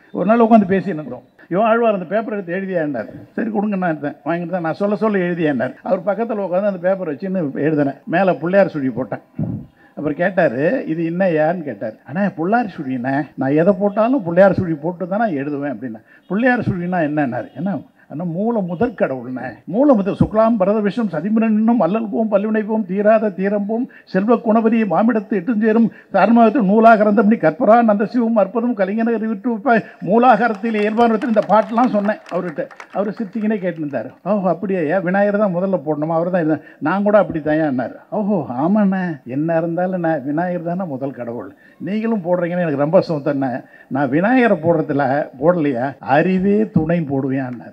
ஒரு நாள் உட்காந்து பேசின்னு இருந்தோம் யோ ஆழ்வார் அந்த பேப்பர் எடுத்து எழுதியாண்டார் சரி கொடுங்க நான் எடுத்தேன் வாங்கிட்டு தான் நான் சொல்ல சொல்ல எழுதியாண்டார் அவர் பக்கத்தில் உட்காந்து அந்த பேப்பர் வச்சுன்னு எழுதினேன் மேலே பிள்ளையார் சுழி போட்டேன் அப்புறம் கேட்டார் இது என்ன யாருன்னு கேட்டார் அண்ணா புள்ளார் சுழிண்ணே நான் எதை போட்டாலும் பிள்ளையார் சுழி போட்டு தான் நான் எழுதுவேன் அப்படின்னா பிள்ளையார் சுழினா என்னன்னாரு என்ன அண்ணா மூல முதற் கடவுள்னே மூல முதல் சுக்லாம் பரத விஷம் சதிமுரனும் அல்லல் போம் பல்வினை போம் தீராத தீரம்போம் செல்வ குணபதி மாமிடத்து எட்டுஞ்சேரும் தார்மகத்தில் நூலாகரந்தம் நீ கற்பரா நந்தசிவம் அற்புதம் கலிங்கநகர் விட்டு வைப்பாய் மூலாகரத்தில் இயல்பானத்தில் இந்த பாட்டெலாம் சொன்னேன் அவர்கிட்ட அவர் சிரிச்சிக்கினே கேட்டுருந்தார் ஓஹோ அப்படியே ஏன் விநாயகர் தான் முதல்ல போடணுமா அவர் தான் இருந்தார் நான் கூட அப்படி தயான்னார் ஓஹோ ஆமாண்ணே என்ன இருந்தாலும் நான் விநாயகர் தானே முதல் கடவுள் நீங்களும் போடுறீங்கன்னு எனக்கு ரொம்ப சொந்தண்ணே நான் விநாயகரை போடுறதுல போடலையா அறிவே துணைன்னு போடுவேன்னாரு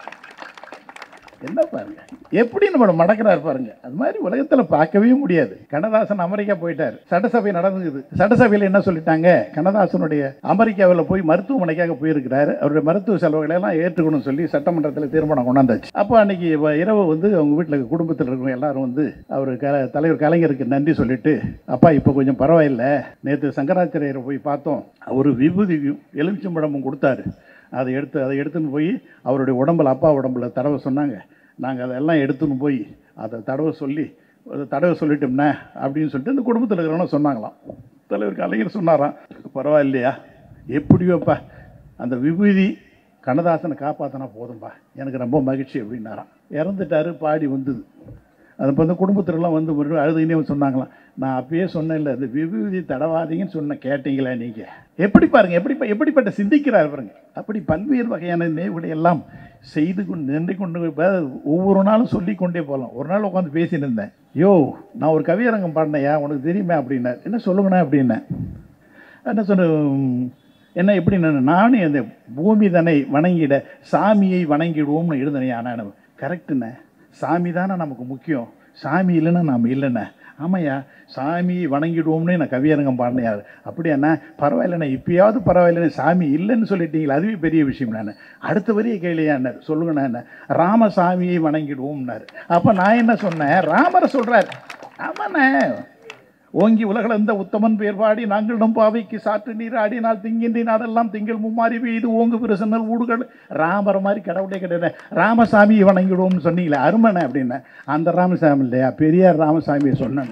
என்ன பாருங்க எப்படி நம்மளை மடக்கிறார் பாருங்க அது மாதிரி உலகத்தில் பார்க்கவே முடியாது கண்ணதாசன் அமெரிக்கா போயிட்டார் சட்டசபை நடந்துக்குது சட்டசபையில் என்ன சொல்லிட்டாங்க கண்ணதாசனுடைய அமெரிக்காவில் போய் மருத்துவமனைக்காக போயிருக்கிறாரு அவருடைய மருத்துவ செலவுகளை எல்லாம் ஏற்றுக்கணும்னு சொல்லி சட்டமன்றத்தில் தீர்மானம் கொண்டாந்தாச்சு அப்போ அன்னைக்கு வ- இரவு வந்து அவங்க வீட்டில் குடும்பத்தில் இருக்கிறவங்க எல்லாரும் வந்து அவர் க தலைவர் கலைஞருக்கு நன்றி சொல்லிட்டு அப்பா இப்போ கொஞ்சம் பரவாயில்லை நேற்று சங்கராச்சாரியரை போய் பார்த்தோம் ஒரு விபூதியும் எலுமிச்சம்பழமும் கொடுத்தாரு அதை எடுத்து அதை எடுத்துன்னு போய் அவருடைய உடம்புல அப்பா உடம்புல தடவை சொன்னாங்க நாங்கள் அதெல்லாம் எடுத்துன்னு போய் அதை தடவை சொல்லி அதை தடவை சொல்லிட்டோம்னா அப்படின்னு சொல்லிட்டு இந்த குடும்பத்தில் இருக்கிறவங்க சொன்னாங்களாம் தலைவர் கலைஞர் சொன்னாராம் பரவாயில்லையா எப்படியோப்பா அந்த விபூதி கண்ணதாசனை காப்பாற்றினா போதும்பா எனக்கு ரொம்ப மகிழ்ச்சி அப்படின்னாராம் இறந்துட்டாரு பாடி வந்தது அது இப்போ வந்து குடும்பத்திலலாம் வந்து மறுபடியும் அழுதுகினே சொன்னாங்களாம் நான் அப்பயே சொன்னேன்ல இந்த விபூதி தடவாதீங்கன்னு சொன்ன கேட்டீங்களா நீங்கள் எப்படி பாருங்க எப்படி எப்படிப்பட்ட சிந்திக்கிறார் பாருங்க அப்படி பல்வேறு வகையான நினைவுகளை எல்லாம் செய்து கொண்டு நின்று கொண்டு இப்ப ஒவ்வொரு நாளும் சொல்லி கொண்டே போகலாம் ஒரு நாள் உட்காந்து பேசின்னு இருந்தேன் யோ நான் ஒரு கவியரங்கம் பாடினையா உனக்கு தெரியுமே அப்படின்னார் என்ன சொல்லுங்கண்ணா அப்படின்னேன் என்ன சொன்ன என்ன எப்படி நான் நானும் இந்த பூமி தன்னை வணங்கிட சாமியை வணங்கிடுவோம்னு எழுதுனேன் ஆனால் கரெக்டுண்ணே சாமி தானே நமக்கு முக்கியம் சாமி இல்லைன்னா நாம் இல்லைண்ணே ஆமாய்யா சாமியை வணங்கிடுவோம்னு நான் கவியரங்கம் பாடினையார் அப்படியாண்ணா பரவாயில்லண்ணே இப்பயாவது பரவாயில்லண்ணே சாமி இல்லைன்னு சொல்லிட்டீங்களா அதுவே பெரிய விஷயம் நான் அடுத்த வரியை கேளியான்னார் சொல்லுங்கண்ணா என்ன ராமசாமியை வணங்கிடுவோம்னாரு அப்போ நான் என்ன சொன்னேன் ராமரை சொல்கிறார் ஆமாண்ணே ஓங்கி உலகளந்த உத்தமன் பேர் பாடி நாங்களிடம் பாவைக்கு சாற்று நீர் ஆடினால் திங்கின்றி நாடெல்லாம் திங்கள் மும்மாறி பெய்து ஓங்கு பிரசன்னல் ஊடுகள் ராமர் மாதிரி கடவுளே கிடையாது ராமசாமி வணங்கிடுவோம்னு சொன்னீங்களே அருமனை அப்படின்னா அந்த ராமசாமி இல்லையா பெரியார் ராமசாமியை சொன்னார்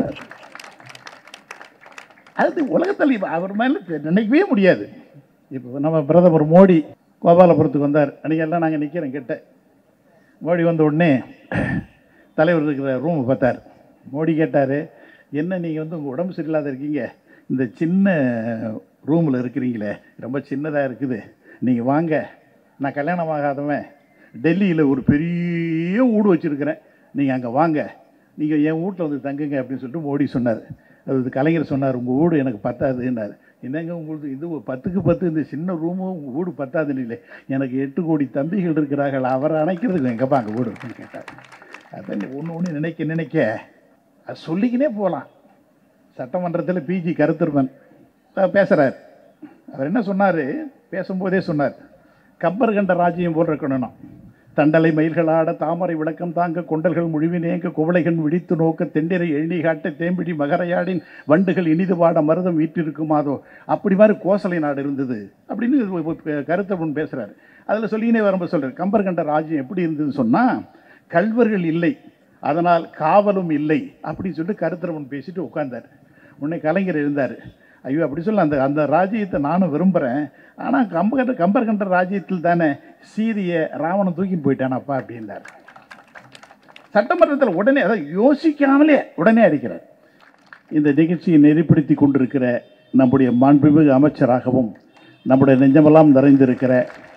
அது உலகத்தில் இப்ப அவர் மேலே நினைக்கவே முடியாது இப்போ நம்ம பிரதமர் மோடி கோபாலபுரத்துக்கு வந்தார் அன்றைக்கெல்லாம் நாங்கள் நிற்கிறோம் கிட்ட மோடி வந்த உடனே தலைவர் இருக்கிற ரூமை பார்த்தார் மோடி கேட்டார் என்ன நீங்கள் வந்து உங்கள் உடம்பு சரியில்லாத இருக்கீங்க இந்த சின்ன ரூமில் இருக்கிறீங்களே ரொம்ப சின்னதாக இருக்குது நீங்கள் வாங்க நான் கல்யாணம் ஆகாதவன் டெல்லியில் ஒரு பெரிய வீடு வச்சுருக்கிறேன் நீங்கள் அங்கே வாங்க நீங்கள் என் வீட்டில் வந்து தங்குங்க அப்படின்னு சொல்லிட்டு மோடி சொன்னார் அது கலைஞர் சொன்னார் உங்கள் வீடு எனக்கு பத்தாதுன்னார் என்னங்க உங்களுக்கு இது ஒரு பத்துக்கு பத்து இந்த சின்ன ரூமும் உங்கள் வீடு பத்தாதுன்னு எனக்கு எட்டு கோடி தம்பிகள் இருக்கிறார்கள் அவரை அணைக்கிறதுக்கு எங்கப்பா அங்கே வீடு இருக்குன்னு கேட்டார் அதான் ஒன்று ஒன்று நினைக்க நினைக்க அது சொல்லிக்கினே போகலாம் சட்டமன்றத்தில் பிஜி கருத்திருப்பன் பேசுகிறார் அவர் என்ன சொன்னார் பேசும்போதே சொன்னார் கப்பர் கண்ட ராஜ்யம் போல் இருக்கணும் தண்டலை மயில்களாட தாமரை விளக்கம் தாங்க கொண்டல்கள் முழுவினேங்க குவளைகள் விழித்து நோக்க தெண்டிரை எழினி காட்ட தேம்பிடி மகரையாடின் வண்டுகள் இனிது வாட மருதம் வீற்றிருக்குமாதோ அப்படி மாதிரி கோசலை நாடு இருந்தது அப்படின்னு கருத்தவன் பேசுகிறார் அதில் சொல்லினே வரும்போது சொல்கிறார் கம்பர் கண்ட ராஜ்யம் எப்படி இருந்ததுன்னு சொன்னால் கல்வர்கள் இல்லை அதனால் காவலும் இல்லை அப்படின்னு சொல்லிட்டு கருத்தரவன் பேசிட்டு உட்கார்ந்தார் உடனே கலைஞர் இருந்தார் ஐயோ அப்படி சொல்ல அந்த அந்த ராஜ்யத்தை நானும் விரும்புகிறேன் ஆனால் கம்பகண்ட கம்பர்கண்ட ராஜ்யத்தில் தானே சீதையை ராவணன் தூக்கின்னு போயிட்டானப்பா அப்படின்னார் சட்டமன்றத்தில் உடனே அதை யோசிக்காமலே உடனே அடிக்கிறார் இந்த நிகழ்ச்சியை நெறிப்படுத்தி கொண்டிருக்கிற நம்முடைய மாண்புமிகு அமைச்சராகவும் நம்முடைய நெஞ்சமெல்லாம் நிறைந்திருக்கிற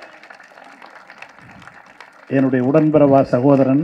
என்னுடைய உடன்பிறவா சகோதரன்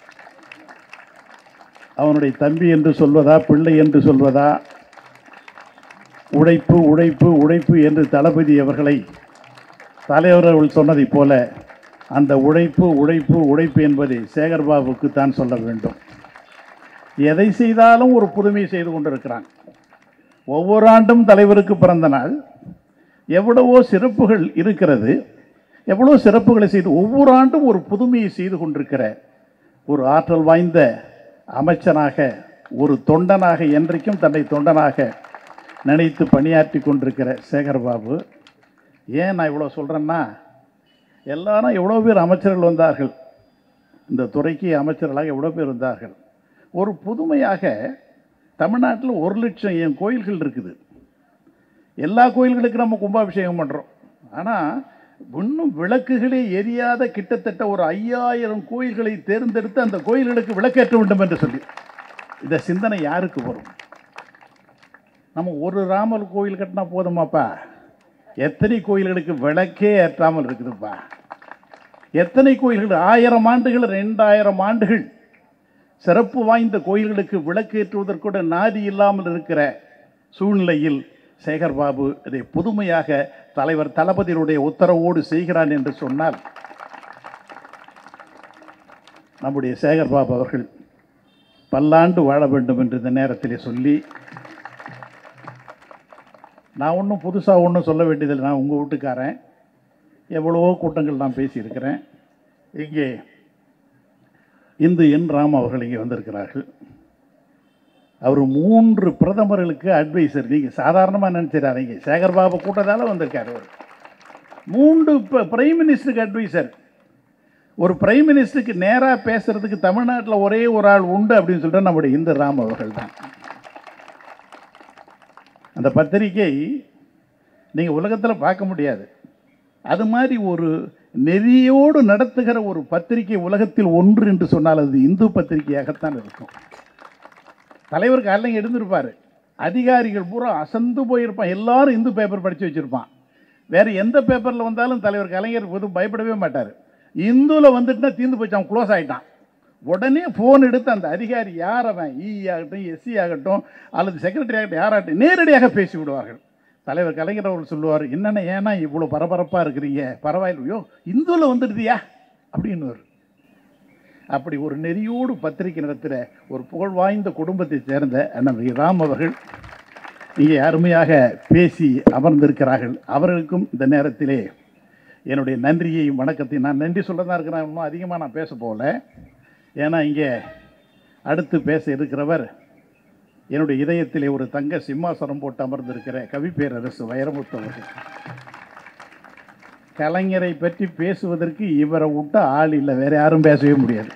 அவனுடைய தம்பி என்று சொல்வதா பிள்ளை என்று சொல்வதா உழைப்பு உழைப்பு உழைப்பு என்று தளபதி அவர்களை தலைவர் அவர்கள் சொன்னதைப் போல அந்த உழைப்பு உழைப்பு உழைப்பு என்பதை சேகர்பாபுக்கு தான் சொல்ல வேண்டும் எதை செய்தாலும் ஒரு புதுமை செய்து கொண்டிருக்கிறான் ஒவ்வொரு ஆண்டும் தலைவருக்கு பிறந்த நாள் எவ்வளவோ சிறப்புகள் இருக்கிறது எவ்வளோ சிறப்புகளை செய்து ஒவ்வொரு ஆண்டும் ஒரு புதுமையை செய்து கொண்டிருக்கிற ஒரு ஆற்றல் வாய்ந்த அமைச்சனாக ஒரு தொண்டனாக என்றைக்கும் தன்னை தொண்டனாக நினைத்து பணியாற்றி கொண்டிருக்கிற சேகர்பாபு ஏன் நான் இவ்வளோ சொல்கிறேன்னா எல்லாரும் எவ்வளோ பேர் அமைச்சர்கள் வந்தார்கள் இந்த துறைக்கு அமைச்சர்களாக எவ்வளோ பேர் வந்தார்கள் ஒரு புதுமையாக தமிழ்நாட்டில் ஒரு லட்சம் என் கோயில்கள் இருக்குது எல்லா கோயில்களுக்கும் நம்ம கும்பாபிஷேகம் பண்ணுறோம் ஆனால் இன்னும் விளக்குகளே எரியாத கிட்டத்தட்ட ஒரு ஐயாயிரம் கோயில்களை தேர்ந்தெடுத்து அந்த கோயில்களுக்கு விளக்கேற்ற வேண்டும் என்று சொல்லி இந்த சிந்தனை யாருக்கு வரும் நம்ம ஒரு ராமர் கோயில் கட்டினா போதுமாப்பா எத்தனை கோயில்களுக்கு விளக்கே ஏற்றாமல் இருக்குதுப்பா எத்தனை கோயில்கள் ஆயிரம் ஆண்டுகள் ரெண்டாயிரம் ஆண்டுகள் சிறப்பு வாய்ந்த கோயில்களுக்கு விளக்கேற்றுவதற்கூட நாதி இல்லாமல் இருக்கிற சூழ்நிலையில் சேகர் பாபு இதை புதுமையாக தலைவர் தளபதியினுடைய உத்தரவோடு செய்கிறான் என்று சொன்னால் நம்முடைய சேகர் பாபு அவர்கள் பல்லாண்டு வாழ வேண்டும் என்று இந்த நேரத்திலே சொல்லி நான் ஒன்றும் புதுசாக ஒன்றும் சொல்ல வேண்டியதில்லை நான் உங்கள் வீட்டுக்காரன் எவ்வளவோ கூட்டங்கள் நான் பேசியிருக்கிறேன் இங்கே இந்து என் ராம் அவர்கள் இங்கே வந்திருக்கிறார்கள் அவர் மூன்று பிரதமர்களுக்கு அட்வைசர் நீங்கள் சாதாரணமாக நினச்சிடாதீங்க சேகர் பாபு கூட்டத்தால் வந்திருக்காரு அவர் மூன்று பிரைம் மினிஸ்டருக்கு அட்வைசர் ஒரு பிரைம் மினிஸ்டருக்கு நேராக பேசுறதுக்கு தமிழ்நாட்டில் ஒரே ஒரு ஆள் உண்டு அப்படின்னு சொல்லிட்டு நம்முடைய இந்து ராம் அவர்கள் தான் அந்த பத்திரிகை நீங்கள் உலகத்தில் பார்க்க முடியாது அது மாதிரி ஒரு நெறியோடு நடத்துகிற ஒரு பத்திரிகை உலகத்தில் ஒன்று என்று சொன்னால் அது இந்து பத்திரிகையாகத்தான் இருக்கும் தலைவர் காலையில் எழுந்திருப்பார் அதிகாரிகள் பூரா அசந்து போயிருப்பான் எல்லாரும் இந்து பேப்பர் படித்து வச்சுருப்பான் வேறு எந்த பேப்பரில் வந்தாலும் தலைவர் கலைஞர் எதுவும் பயப்படவே மாட்டார் இந்துவில் வந்துட்டுனா தீர்ந்து போச்சு அவன் க்ளோஸ் ஆகிட்டான் உடனே ஃபோன் எடுத்து அந்த அதிகாரி யார் அவன் இ ஆகட்டும் எஸ்சி ஆகட்டும் அல்லது செக்ரட்டரி ஆகட்டும் யாராகட்டும் நேரடியாக பேசி விடுவார்கள் தலைவர் கலைஞர் அவர்கள் சொல்லுவார் என்னென்ன ஏன்னா இவ்வளோ பரபரப்பாக இருக்கிறீங்க பரவாயில்லையோ இந்துவில் வந்துடுதியா அப்படின்னு அப்படி ஒரு நெறியோடு பத்திரிகை நடத்துகிற ஒரு புகழ் வாய்ந்த குடும்பத்தை சேர்ந்த அண்ணன் வி. ராம் அவர்கள் இங்கே அருமையாக பேசி அமர்ந்திருக்கிறார்கள் அவர்களுக்கும் இந்த நேரத்திலே என்னுடைய நன்றியையும் வணக்கத்தையும் நான் நன்றி சொல்ல தான் இருக்கிறேன் இன்னும் அதிகமாக நான் பேச போகல ஏன்னா இங்கே அடுத்து பேச இருக்கிறவர் என்னுடைய இதயத்திலே ஒரு தங்க சிம்மாசனம் போட்டு அமர்ந்திருக்கிற கவிப்பேரரசு வைரமுத்து அவர்கள் கலைஞரை பற்றி பேசுவதற்கு இவரை விட்ட ஆள் இல்லை வேற யாரும் பேசவே முடியாது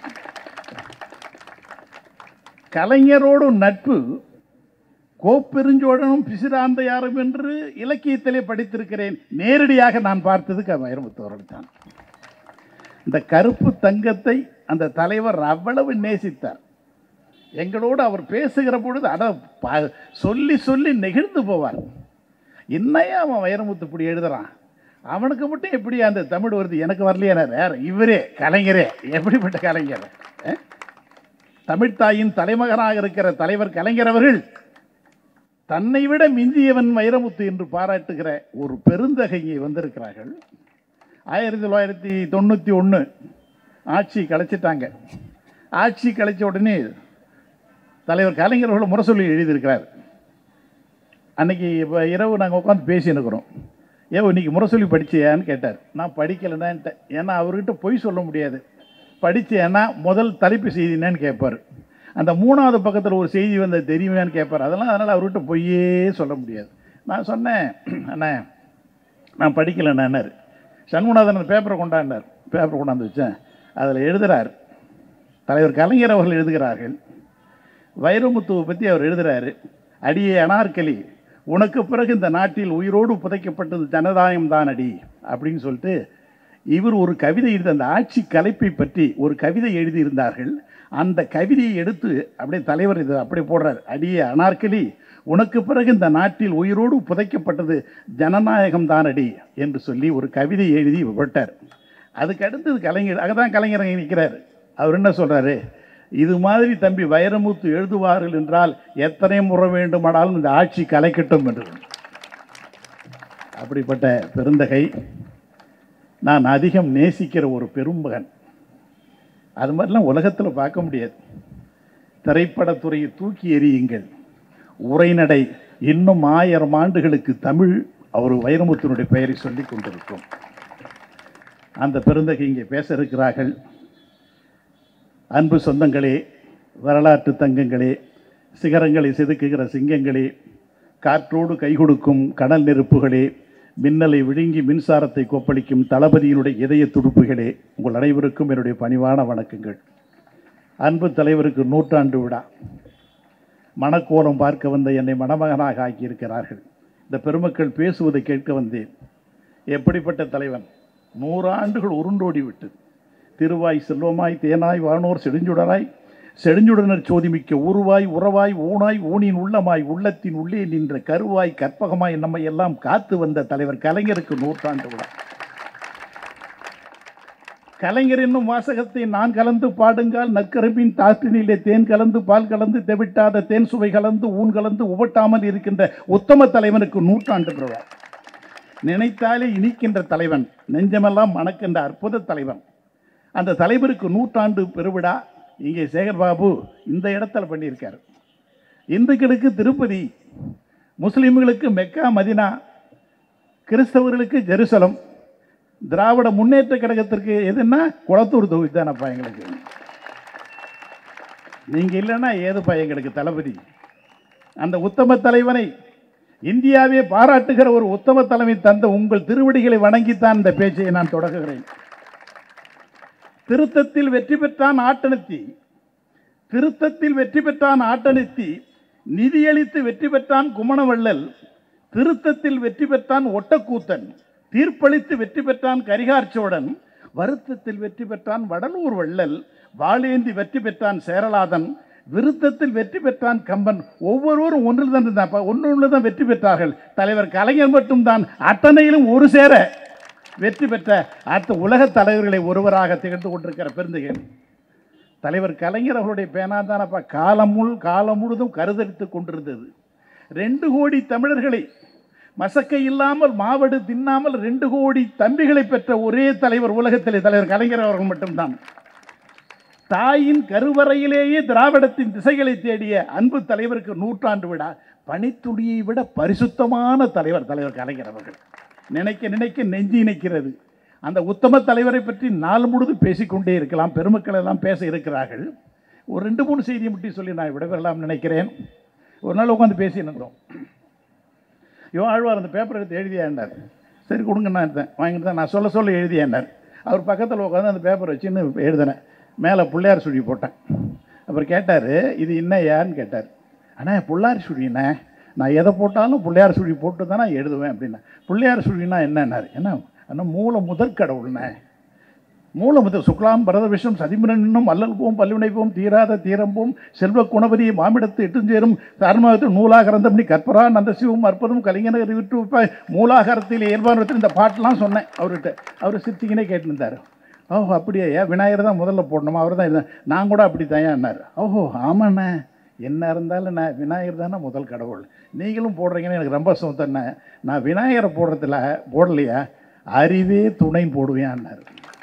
கலைஞரோடு நட்பு கோப்பெருஞ்சோழனும் பிசிராந்தையாரும் என்று இலக்கியத்திலே படித்திருக்கிறேன் நேரடியாக நான் பார்த்தது க வைரமுத்து அவர்கள் தான் இந்த கருப்பு தங்கத்தை அந்த தலைவர் அவ்வளவு நேசித்தார் எங்களோடு அவர் பேசுகிற பொழுது அட ப- சொல்லி சொல்லி நெகிழ்ந்து போவார் என்னையா அவன் வைரமுத்து இப்படி எழுதுறான் அவனுக்கு மட்டும் எப்படி அந்த தமிழ் வருது எனக்கு வரலையா வேற இவரே கலைஞரே எப்படிப்பட்ட கலைஞர் அஹ்? தமிழ்த்தாயின் தலைமகனாக இருக்கிற தலைவர் கலைஞர் அவர்கள் தன்னை விட மிஞ்சியவன் வைரமுத்து என்று பாராட்டுகிற ஒரு பெருந்தகை இங்கே வந்திருக்கிறார்கள் ஆயிரத்தி தொள்ளாயிரத்தி தொண்ணூற்றி ஒன்று ஆட்சி கலைச்சிட்டாங்க ஆட்சி கலைச்ச உடனே தலைவர் கலைஞர் அவர்கள் முரசொலி எழுதியிருக்கிறார் அன்னைக்கு இப்போ இரவு நாங்கள் உட்காந்து பேசினுக்கிறோம் ஏன் இன்னைக்கு முரசொலி படிச்சியான்னு கேட்டார் நான் படிக்கலைன்னான்ட்டேன் ஏன்னா அவர்கிட்ட பொய் சொல்ல முடியாது படிச்சேன்னா முதல் தலைப்பு செய்தி என்னன்னு கேட்பார் அந்த மூணாவது பக்கத்தில் ஒரு செய்தி வந்தது தெரியுமான்னு கேட்பார் அதெல்லாம் அதனால் அவர்கிட்ட பொய்யே சொல்ல முடியாது நான் சொன்னேன் அண்ணே நான் படிக்கலைன்னாரு சண்முகநாதன் அந்த பேப்பரை கொண்டாடினார் பேப்பர் கொண்டாந்து வச்சேன் அதில் எழுதுகிறார் தலைவர் கலைஞர் அவர்கள் எழுதுகிறார்கள் வைரமுத்துவை பற்றி அவர் எழுதுகிறாரு அடியே அனார்கலி உனக்கு பிறகு இந்த நாட்டில் உயிரோடு புதைக்கப்பட்டது ஜனதாயம் தான் அடி அப்படின்னு சொல்லிட்டு இவர் ஒரு கவிதை எழுதி அந்த ஆட்சி கலைப்பை பற்றி ஒரு கவிதை எழுதியிருந்தார்கள் அந்த கவிதையை எடுத்து அப்படியே தலைவர் இது அப்படியே போடுறார் அடியே அனார்கலி உனக்கு பிறகு இந்த நாட்டில் உயிரோடு புதைக்கப்பட்டது ஜனநாயகம் தானடி என்று சொல்லி ஒரு கவிதை எழுதி விட்டார் அதுக்கு அடுத்தது கலைஞர் அங்கதான் கலைஞர் அங்க நிற்கிறார் அவர் என்ன சொல்றாரு இது மாதிரி தம்பி வைரமுத்து எழுதுவார்கள் என்றால் எத்தனை முறை வேண்டுமானாலும் இந்த ஆட்சி கலைக்கட்டும் என்று அப்படிப்பட்ட பெருந்தகை நான் அதிகம் நேசிக்கிற ஒரு பெரும்பகன் அது மாதிரிலாம் உலகத்தில் பார்க்க முடியாது திரைப்படத்துறையை தூக்கி எறியுங்கள் உரைநடை இன்னும் ஆயிரம் ஆண்டுகளுக்கு தமிழ் அவர் வைரமுத்தினுடைய பெயரை சொல்லிக் கொண்டிருக்கும் அந்த பெருந்தகை இங்கே பேச இருக்கிறார்கள் அன்பு சொந்தங்களே வரலாற்று தங்கங்களே சிகரங்களை செதுக்குகிற சிங்கங்களே காற்றோடு கை கொடுக்கும் கடல் நெருப்புகளே மின்னலை விழுங்கி மின்சாரத்தை கொப்பளிக்கும் தளபதியினுடைய இதய துடுப்புகளே உங்கள் அனைவருக்கும் என்னுடைய பணிவான வணக்கங்கள் அன்பு தலைவருக்கு நூற்றாண்டு விழா மணக்கோலம் பார்க்க வந்த என்னை மணமகனாக ஆக்கியிருக்கிறார்கள் இந்த பெருமக்கள் பேசுவதை கேட்க வந்தேன் எப்படிப்பட்ட தலைவன் நூறாண்டுகள் உருண்டோடி விட்டு திருவாய் செல்வமாய் தேனாய் வானோர் செடுஞ்சுடராய் செடுஞ்சுடனர் சோதிமிக்க உருவாய் உறவாய் ஊனாய் ஊனின் உள்ளமாய் உள்ளத்தின் உள்ளே நின்ற கருவாய் கற்பகமாய் நம்மை எல்லாம் காத்து வந்த தலைவர் கலைஞருக்கு நூற்றாண்டு விழா கலைஞர் என்னும் வாசகத்தை நான் கலந்து பாடுங்கால் நற்கரும்பின் தாற்றினிலே தேன் கலந்து பால் கலந்து தெவிட்டாத தேன் சுவை கலந்து ஊன் கலந்து உவட்டாமல் இருக்கின்ற உத்தம தலைவனுக்கு நூற்றாண்டு விழா நினைத்தாலே இனிக்கின்ற தலைவன் நெஞ்சமெல்லாம் மணக்கின்ற அற்புத தலைவன் அந்த தலைவருக்கு நூற்றாண்டு பெருவிழா இங்கே சேகர்பாபு இந்த இடத்துல பண்ணியிருக்கார் இந்துக்களுக்கு திருப்பதி முஸ்லீம்களுக்கு மெக்கா மதினா கிறிஸ்தவர்களுக்கு ஜெருசலம் திராவிட முன்னேற்ற கழகத்திற்கு எதுன்னா குளத்தூர் தொகுதி தானப்பா எங்களுக்கு நீங்க இல்லைன்னா ஏதுப்பா எங்களுக்கு தளபதி அந்த உத்தம தலைவனை இந்தியாவே பாராட்டுகிற ஒரு உத்தம தலைமை தந்த உங்கள் திருவடிகளை வணங்கித்தான் இந்த பேச்சை நான் தொடங்குகிறேன் திருத்தத்தில் வெற்றி பெற்றான் ஆட்டனத்தி திருத்தத்தில் வெற்றி பெற்றான் ஆட்டனத்தி நிதியளித்து வெற்றி பெற்றான் குமணவள்ளல் திருத்தத்தில் வெற்றி பெற்றான் ஒட்டக்கூத்தன் தீர்ப்பளித்து வெற்றி பெற்றான் கரிகார் சோழன் வருத்தத்தில் வெற்றி பெற்றான் வடலூர் வள்ளல் வாளேந்தி வெற்றி பெற்றான் சேரலாதன் விருத்தத்தில் வெற்றி பெற்றான் கம்பன் ஒவ்வொருவரும் ஒன்றில் தான் இருந்தாப்பா ஒன்று தான் வெற்றி பெற்றார்கள் தலைவர் கலைஞர் மட்டும்தான் அத்தனையிலும் ஒரு சேர வெற்றி பெற்ற அடுத்த உலக தலைவர்களை ஒருவராக திகழ்ந்து கொண்டிருக்கிற பெருந்தகன் தலைவர் கலைஞர் அவர்களுடைய பேனா தானப்பா காலம் முழு காலம் முழுதும் கருதரித்து கொண்டிருந்தது ரெண்டு கோடி தமிழர்களை மசக்கை இல்லாமல் மாவடு தின்னாமல் ரெண்டு கோடி தம்பிகளை பெற்ற ஒரே தலைவர் உலகத்திலே தலைவர் கலைஞர் அவர்கள் மட்டும்தான் தாயின் கருவறையிலேயே திராவிடத்தின் திசைகளை தேடிய அன்பு தலைவருக்கு நூற்றாண்டு விழா பனித்துளியை விட பரிசுத்தமான தலைவர் தலைவர் கலைஞர் அவர்கள் நினைக்க நினைக்க நெஞ்சு இணைக்கிறது அந்த உத்தம தலைவரை பற்றி நாள் முழுதும் பேசிக்கொண்டே இருக்கலாம் பெருமக்கள் எல்லாம் பேச இருக்கிறார்கள் ஒரு ரெண்டு மூணு செய்தியை மட்டும் சொல்லி நான் விடவெல்லாம் நினைக்கிறேன் ஒரு நாள் உட்காந்து பேசியிருந்தோம் யோ ஆழ்வார் அந்த பேப்பர் எடுத்து எழுதியாண்டார் சரி கொடுங்க நான் எடுத்தேன் வாங்கிட்டு தான் நான் சொல்ல சொல்ல எழுதியாண்டார் அவர் பக்கத்தில் உட்காந்து அந்த பேப்பர் வச்சுன்னு எழுதினேன் மேலே பிள்ளையார் சுழி போட்டேன் அப்புறம் கேட்டார் இது என்னையான்னு கேட்டார் அண்ணா பிள்ளையார் சுழிண்ணே நான் எதை போட்டாலும் பிள்ளையார் சுழி போட்டு தான் நான் எழுதுவேன் அப்படின்னா பிள்ளையார் சுழினா என்னன்னாரு என்ன அண்ணா மூல முதற் கடவுள்ண்ணே மூல முதல் சுக்லாம் பரத விஷம் சதிமுரனும் அல்லல் போம் பல்வினை போம் தீராத தீரம்போம் செல்வ குணபதியை மாமிடத்து எட்டுஞ்சேரும் தார்மகத்தில் நூலாகரந்தம் கற்பரா நந்தசிவம் அற்புதம் கலிங்கநகர் விட்டு வைப்பாய் மூலாகரத்தில் இயல்பானத்தில் இந்த பாட்டெலாம் சொன்னேன் அவர்கிட்ட அவர் சிரிச்சிக்கினே கேட்டுருந்தார் ஓஹோ அப்படியா ஏன் விநாயகர் தான் முதல்ல போடணுமா அவர் தான் இருந்தார் நான் கூட அப்படி தான் என்னார் ஓஹோ ஆமாண்ணே என்ன இருந்தாலும் நான் விநாயகர் தானே முதல் கடவுள் நீங்களும் போடுறீங்கன்னு எனக்கு ரொம்ப சொந்தண்ணே நான் விநாயகரை போடுறதில்ல போடலையா அறிவே துணைன்னு போடுவேன்னாரு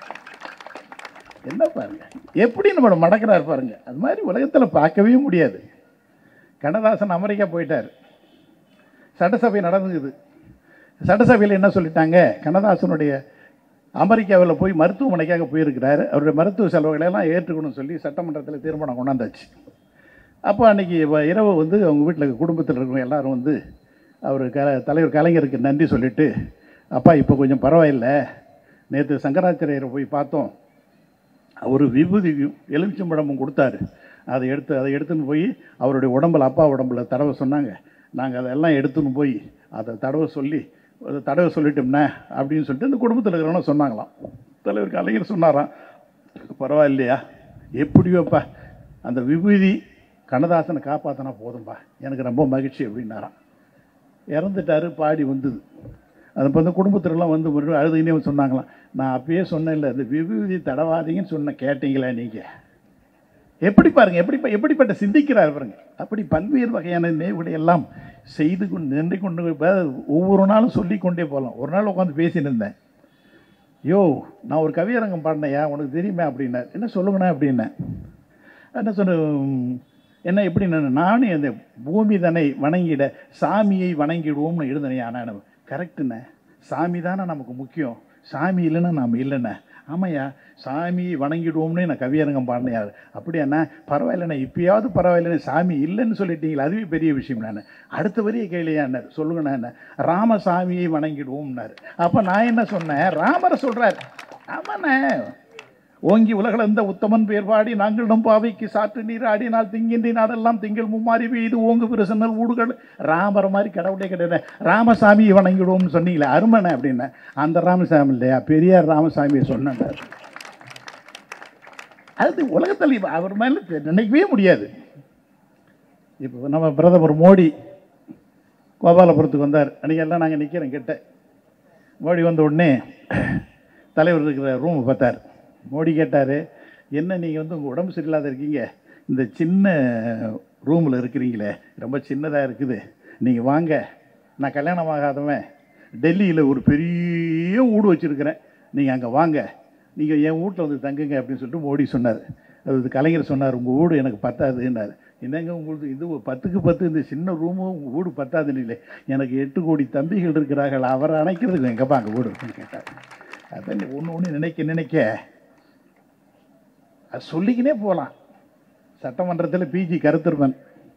என்ன பாருங்க எப்படி நம்ம மடக்கிறாரு பாருங்க அது மாதிரி உலகத்தில் பார்க்கவே முடியாது கண்ணதாசன் அமெரிக்கா போயிட்டார் சட்டசபை நடந்துக்குது சட்டசபையில் என்ன சொல்லிட்டாங்க கண்ணதாசனுடைய அமெரிக்காவில் போய் மருத்துவமனைக்காக போயிருக்கிறாரு அவருடைய மருத்துவ செலவுகளை எல்லாம் ஏற்றுக்கணும்னு சொல்லி சட்டமன்றத்தில் தீர்மானம் கொண்டாந்தாச்சு அப்போ அன்றைக்கி இரவு வந்து அவங்க வீட்டில் குடும்பத்தில் இருக்கிறவங்க எல்லாரும் வந்து அவர் க தலைவர் கலைஞருக்கு நன்றி சொல்லிட்டு அப்பா இப்போ கொஞ்சம் பரவாயில்லை நேற்று சங்கராச்சாரியரை போய் பார்த்தோம் ஒரு விபூதியும் எலுமிச்சம்பழமும் கொடுத்தாரு அதை எடுத்து அதை எடுத்துன்னு போய் அவருடைய உடம்புல அப்பா உடம்புல தடவை சொன்னாங்க நாங்கள் அதெல்லாம் எடுத்துன்னு போய் அதை தடவை சொல்லி அதை தடவை சொல்லிட்டோம்னா அப்படின்னு சொல்லிட்டு இந்த குடும்பத்தில் இருக்கிறவங்க சொன்னாங்களாம் தலைவர் கலைஞர் சொன்னாராம் பரவாயில்லையா எப்படியோப்பா அந்த விபூதி கண்ணதாசனை காப்பாற்றினா போதும்பா எனக்கு ரொம்ப மகிழ்ச்சி அப்படின்னாராம் இறந்துட்டாரு பாடி வந்தது அது இப்போ வந்து குடும்பத்திலலாம் வந்து மறுபடியும் அழுதுகினே சொன்னாங்களாம் நான் அப்பயே சொன்னேன்ல இந்த விபூதி தடவாதீங்கன்னு சொன்ன கேட்டீங்களா நீங்கள் எப்படி பாருங்க எப்படி எப்படிப்பட்ட சிந்திக்கிறார் பாருங்க அப்படி பல்வேறு வகையான நினைவுகளை எல்லாம் செய்து கொண்டு நின்று கொண்டு ப- ஒவ்வொரு நாளும் சொல்லி கொண்டே போகலாம் ஒரு நாள் உட்காந்து பேசின்னு இருந்தேன் யோ நான் ஒரு கவியரங்கம் பாடினையா உனக்கு தெரியுமே அப்படின்னார் என்ன சொல்லுங்கண்ணா அப்படின்னேன் என்ன சொன்ன என்ன எப்படி நான் நானும் இந்த பூமி தன்னை வணங்கிட சாமியை வணங்கிடுவோம்னு எழுதினேன் நான் கரெக்டுண்ணே சாமி தானே நமக்கு முக்கியம் சாமி இல்லைன்னா நாம் இல்லைண்ணே ஆமாய்யா சாமி வணங்கிடுவோம்னு நான் கவியரங்கம் பாடினையா அப்படியாண்ணா பரவாயில்லண்ணா இப்பயாவது பரவாயில்லண்ணே சாமி இல்லைன்னு சொல்லிட்டீங்களா அதுவே பெரிய விஷயம் நான் அடுத்த வரியை கேள்வியான்னார் சொல்லுங்கண்ணா என்ன ராமசாமியை வணங்கிடுவோம்னாரு அப்போ நான் என்ன சொன்னேன் ராமரை சொல்கிறார் ஆமாண்ணே ஓங்கி உலகளந்த உத்தமன் பேர் பாடி நாங்களிடம் பாவைக்கு சாற்று நீர் ஆடினால் திங்கின்றி நாடெல்லாம் திங்கள் மும்மாறி பெய்து ஓங்கு பிரசன்னல் ஊடுகள் ராமர் மாதிரி கடவுளே கிடையாது ராமசாமி வணங்கிடுவோம்னு சொன்னீங்களே அருமனை அப்படின்னேன் அந்த ராமசாமி இல்லையா பெரியார் ராமசாமியை சொன்னேன் அது உலகத்தில் இப்ப அவர் மேலே நினைக்கவே முடியாது இப்போ நம்ம பிரதமர் மோடி கோபாலபுரத்துக்கு வந்தார் அன்றைக்கெல்லாம் நாங்கள் நிற்கிறோம் கிட்ட மோடி வந்த உடனே தலைவர் இருக்கிற ரூமை பார்த்தார் மோடி கேட்டார் என்ன நீங்கள் வந்து உங்கள் உடம்பு சரியில்லாத இருக்கீங்க இந்த சின்ன ரூமில் இருக்கிறீங்களே ரொம்ப சின்னதாக இருக்குது நீங்கள் வாங்க நான் கல்யாணம் ஆகாதவன் டெல்லியில் ஒரு பெரிய வீடு வச்சுருக்கிறேன் நீங்கள் அங்கே வாங்க நீங்கள் என் வீட்டில் வந்து தங்குங்க அப்படின்னு சொல்லிட்டு மோடி சொன்னார் அது கலைஞர் சொன்னார் உங்கள் வீடு எனக்கு பத்தாதுன்னார் என்னங்க உங்களுக்கு இது ஒரு பத்துக்கு பத்து இந்த சின்ன ரூமும் உங்கள் வீடு பத்தாதுன்னு எனக்கு எட்டு கோடி தம்பிகள் இருக்கிறார்கள் அவரை அணைக்கிறதுக்கு எங்கப்பா அங்கே வீடு இருக்குன்னு கேட்டார் அதான் ஒன்று ஒன்று நினைக்க நினைக்க அது சொல்லிக்கினே போகலாம் சட்டமன்றத்தில் பிஜி கருத்திருமன்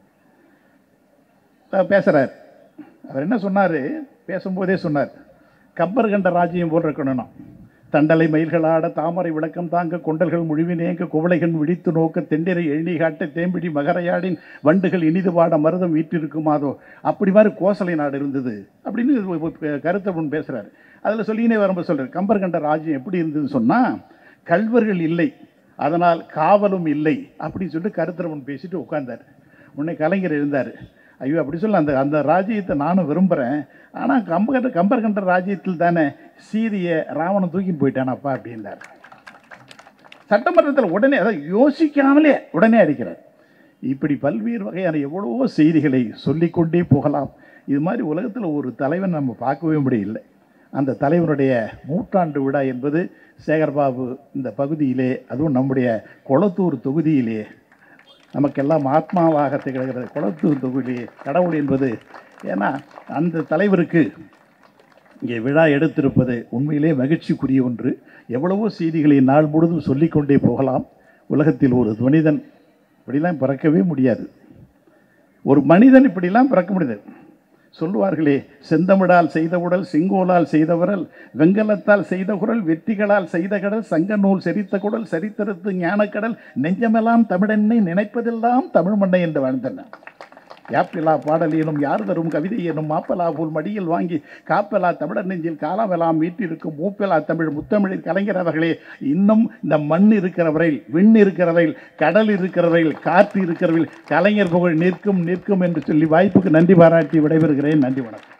பேசுகிறார் அவர் என்ன சொன்னார் பேசும்போதே சொன்னார் கப்பர் கண்ட ராஜ்யம் போல் இருக்கணும் தண்டலை மயில்களாட தாமரை விளக்கம் தாங்க கொண்டல்கள் முழுவினேங்க குவளைகள் விழித்து நோக்க தெண்டிரை எண்ணி காட்ட தேம்பிடி மகரையாடின் வண்டுகள் இனிது பாட மருதம் வீற்றிருக்குமாதோ அப்படி மாதிரி கோசலை நாடு இருந்தது அப்படின்னு கருத்தவன் பேசுகிறாரு அதில் சொல்லினே வரும்போது சொல்கிறார் கம்பர் கண்ட ராஜ்யம் எப்படி இருந்ததுன்னு சொன்னால் கல்வர்கள் இல்லை அதனால் காவலும் இல்லை அப்படின்னு சொல்லிட்டு கருத்தரவன் பேசிட்டு உட்கார்ந்தார் உன்னை கலைஞர் இருந்தார் ஐயோ அப்படி சொல்ல அந்த அந்த ராஜ்யத்தை நானும் விரும்புகிறேன் ஆனால் கம்பகண்ட கம்பர் கண்ட ராஜ்யத்தில் தானே சீதையை ராவணன் தூக்கின்னு போயிட்டானப்பா அப்படின்னார் சட்டமன்றத்தில் உடனே அதை யோசிக்காமலே உடனே அடிக்கிறார் இப்படி பல்வேறு வகையான எவ்வளவோ செய்திகளை சொல்லிக்கொண்டே போகலாம் இது மாதிரி உலகத்தில் ஒரு தலைவன் நம்ம பார்க்கவே முடியல அந்த தலைவனுடைய நூற்றாண்டு விழா என்பது சேகர்பாபு இந்த பகுதியிலே அதுவும் நம்முடைய கொளத்தூர் தொகுதியிலே நமக்கெல்லாம் ஆத்மாவாக திகழ்கிறது குளத்தூர் தொகுதியிலே கடவுள் என்பது ஏன்னா அந்த தலைவருக்கு இங்கே விழா எடுத்திருப்பது உண்மையிலே மகிழ்ச்சிக்குரிய ஒன்று எவ்வளவோ செய்திகளை நாள் முழுதும் சொல்லிக்கொண்டே போகலாம் உலகத்தில் ஒரு மனிதன் இப்படிலாம் பிறக்கவே முடியாது ஒரு மனிதன் இப்படிலாம் பிறக்க முடியாது சொல்லுவார்களே செந்தமிழால் செய்த உடல் செங்கோலால் செய்த விரல் வெங்கலத்தால் செய்த குரல் வெற்றிகளால் செய்த கடல் சங்க நூல் செரித்த குடல் சரித்திரத்து ஞானக்கடல் நெஞ்சமெல்லாம் தமிழெண்ணை நினைப்பதெல்லாம் தமிழ் மண்ணை என்று வாழ்ந்தன யாப்பிலா பாடல் எனும் யார் தரும் கவிதை எனும் மாப்பலா போல் மடியில் வாங்கி காப்பலா தமிழர் நெஞ்சில் காலாமெல்லாம் மீட்டிருக்கும் மூப்பலா தமிழ் முத்தமிழில் கலைஞர் அவர்களே இன்னும் இந்த மண் இருக்கிறவரையில் விண் இருக்கிறவரையில் கடல் இருக்கிறவரையில் காற்று இருக்கிறவரையில் கலைஞர் புகழ் நிற்கும் நிற்கும் என்று சொல்லி வாய்ப்புக்கு நன்றி பாராட்டி விடைபெறுகிறேன் நன்றி வணக்கம்